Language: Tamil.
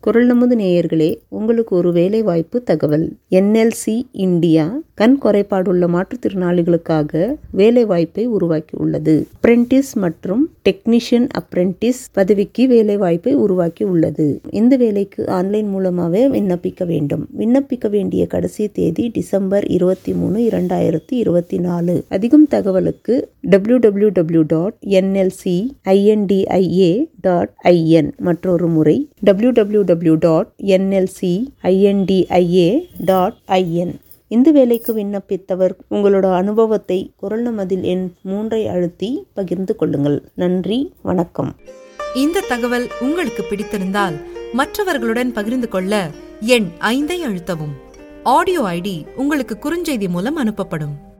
குரல் நமது நேயர்களே உங்களுக்கு ஒரு வேலை வாய்ப்பு தகவல் என்எல்சி இந்தியா கண் குறைபாடுள்ள மாற்றுத்திறனாளிகளுக்காக வேலை வாய்ப்பை உருவாக்கி உள்ளது அப்ரெண்டிஸ் மற்றும் டெக்னீஷியன் அப்ரெண்டிஸ் பதவிக்கு வேலை வாய்ப்பை உருவாக்கி உள்ளது இந்த வேலைக்கு ஆன்லைன் மூலமாகவே விண்ணப்பிக்க வேண்டும் விண்ணப்பிக்க வேண்டிய கடைசி தேதி டிசம்பர் இருபத்தி மூணு இரண்டாயிரத்தி இருபத்தி நாலு அதிகம் தகவலுக்கு W W W dot NLC INDIA dot IN மற்றொரு முறை W W W dot NLC INDIA dot IN இந்த வேலைக்கு விண்ணப்பித்தவர் உங்களோட அனுபவத்தை குரல் நமதில் எண் மூன்றை அழுத்தி பகிர்ந்து கொள்ளுங்கள் நன்றி வணக்கம் இந்த தகவல் உங்களுக்கு பிடித்திருந்தால் மற்றவர்களுடன் பகிர்ந்து கொள்ள எண் ஐந்தை அழுத்தவும் ஆடியோ ஐடி உங்களுக்கு குறுஞ்செய்தி மூலம் அனுப்பப்படும்